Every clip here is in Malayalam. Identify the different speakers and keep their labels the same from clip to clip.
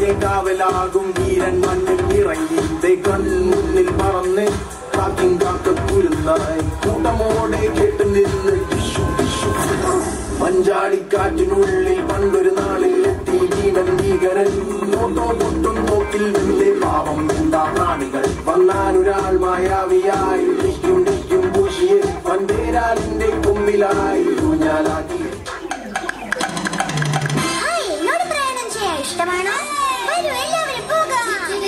Speaker 1: നാടിന്റെ കാവലാകും വീരൻ മണ്ണിൽ ഇറങ്ങി ദേ കൺമുന്നിൽ പറന്ന് കാക്കിൻ കാക്ക കുരുന്നായി കൂട്ടമോടെ കേട്ട് നിന്ന് ടിഷു ടിഷു മഞ്ചാടിക്കാറ്റിനുള്ളിൽ പണ്ടൊരു നാളിൽ എത്തി ഭീമൻ ഭീകരൻ നോട്ടോ തൊട്ടും നോക്കിൽ നിന്റെ പാവം എന്താ പ്രാണികൾ വന്നാനൊരാൾ മായാവിയായി ടിക്കും ടിക്കും പൂശിയെ വന്തേരാലിന്റെ കൊമ്പിലായി ഊഞ്ഞാലാക്കി
Speaker 2: ഹായ്, എന്നോട് പ്രയാണം ചെയ്യാൻ ഇഷ്ടമാണോ വരൂ എല്ലാവരും പോകാം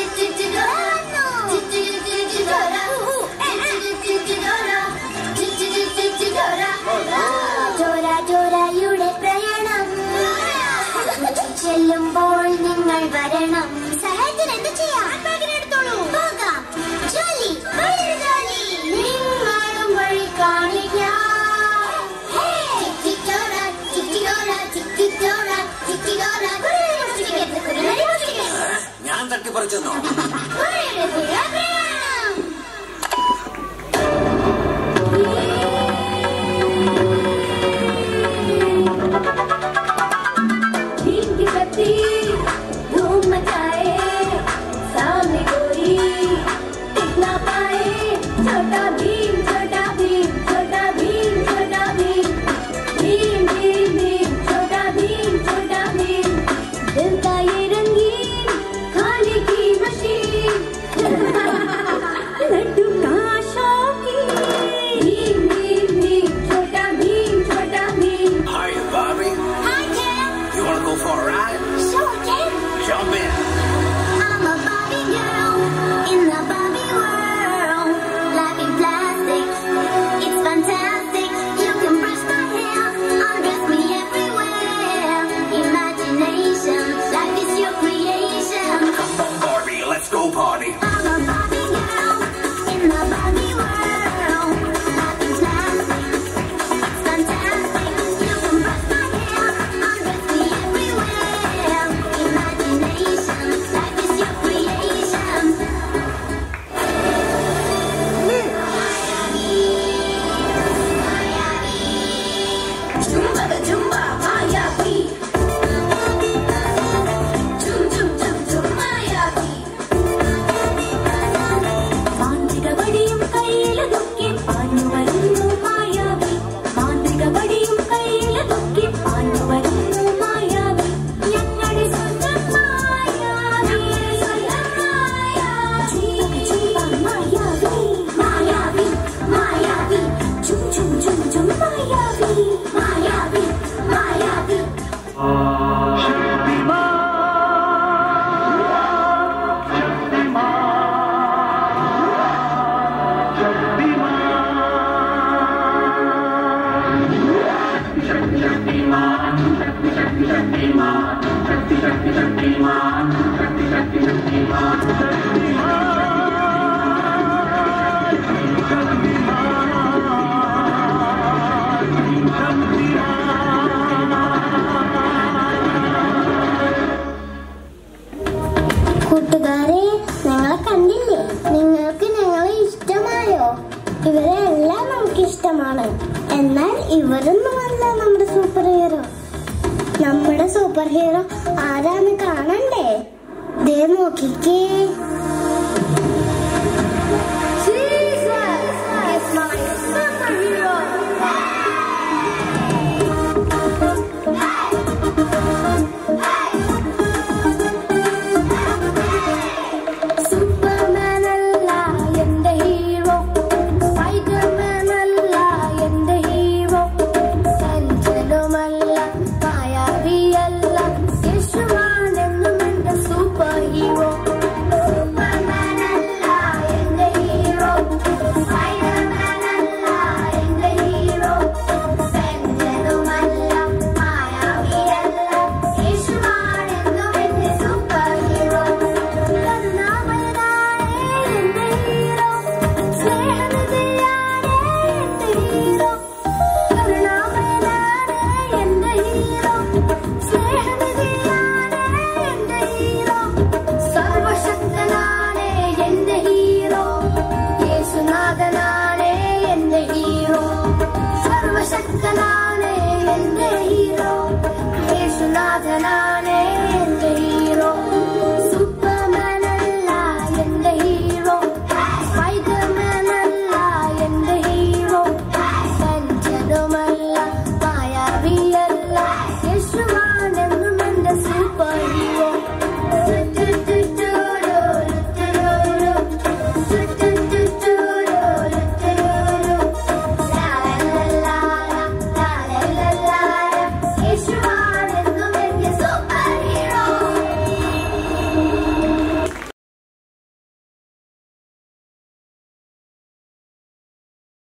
Speaker 2: ജോര ജോരയുടെ പ്രയാണം ചെല്ലുമ്പോൾ നിങ്ങൾ വരണം സഹായത്തിന് എന്ത് ചെയ്യാം എടുത്തോളൂ പോകാം ജോലി വളരെ ജോലി നിങ്ങളും വഴി കാണിക്കാം ചിറ്റിച്ചോര ചിറ്റിച്ചോര ചിറ്റിച്ചോര ചിറ്റിച്ചോര കുരുവിനെ മുഷ്ടിക്കരുത് കുരുവിനെ മുഷ്ടിക്കരുത്
Speaker 3: ഞാൻ തട്ടിപ്പറിച്ചെന്നോ
Speaker 2: കുരുവിയുടെ പ്രയാണം
Speaker 4: भीम की शक्ति धूम मचाए सामने कोई टिक ना पाए छोटा भीम छोटा भीम छोटा भीम छोटा भीम भीम भीम भीम छोटा भीम छोटा भीम दिल का ये रंगीन खाने की मशीन लड्डू का शौकीन भीम भीम भीम छोटा भीम छोटा Bhim
Speaker 3: Hi, Bobby.
Speaker 2: Hi, Ken.
Speaker 3: You wanna go for a ride?
Speaker 2: Sure, Ken.
Speaker 3: Jump in.
Speaker 2: I'm a Barbie girl in the Barbie world. Life in plastic, it's fantastic. You can brush my hair, undress me everywhere. Imagination, life is your creation.
Speaker 3: Come on, Barbie. Let's go party.
Speaker 2: I'm a Barbie girl in the Barbie world. Life in plastic, it's fantastic. You can brush my hair, undress me everywhere. Imagination, life is your creation.
Speaker 4: Zumba the Zumba Mayavi. Zum zum zum zum Mayavi. മാന്ത്രിക വടിയും കയ്യിലൊതുക്കി പാഞ്ഞു വരുന്നു മായാവി മാന്ത്രിക വടിയും കയ്യിലൊതുക്കി പാഞ്ഞു വരുന്നു മായാവി ഞങ്ങളുടെ സ്വന്തം മായാവി സ്വന്തം മായാവി ചുംബ മായാവി മായാവി മായാവി ചും ചും ചും ചും മായാവി മായാവി മായാവി
Speaker 2: കൂട്ടുകാരെ ഞങ്ങളെ കണ്ടില്ലേ നിങ്ങൾക്ക് ഞങ്ങളെ ഇഷ്ടമായോ ഇവരെ എല്ലാം നമുക്ക് ഇഷ്ടമാണ് എന്നാൽ ഇവരൊന്നുമല്ല നമ്മുടെ സൂപ്പർ ഹീറോ നമ്മുടെ സൂപ്പർ ഹീറോ ആരാന്ന് കാണണ്ടേ ദേ നോക്കിക്കേ Jesus is my superhero.
Speaker 4: Superman അല്ല എന്റെ ഹീറോ സ്പൈഡർമാൻ അല്ല എന്റെ ഹീറോ സഞ്ചലുമല്ല മായാവിയല്ല യേശുവാണെന്നും എന്റെ സൂപ്പർ ഹീറോ സൂപ്പർമാൻ അല്ല എന്റെ ഹീറോ സ്പൈഡർമാൻ അല്ല എന്റെ ഹീറോ സഞ്ചലുമല്ല മായാവിയല്ല യേശുവാണെന്നും എന്റെ സൂപ്പർ ഹീറോ കരുണാമയനായ എന്റെ ഹീറോ സ്നേഹനിധിയായ എന്റെ ഹീറോ കരുണാമയനായ എന്റെ ഹീറോ സ്നേഹനിധിയായ എന്റെ ഹീറോ സർവശക്തനാണ് എന്റെ ഹീറോ യേശുനാഥനാണ് എന്റെ ഹീറോ സർവശക്തനാണ് എന്റെ ഹീറോ യേശുനാഥനാണ് എന്റെ ഹീറോ
Speaker 2: superhero.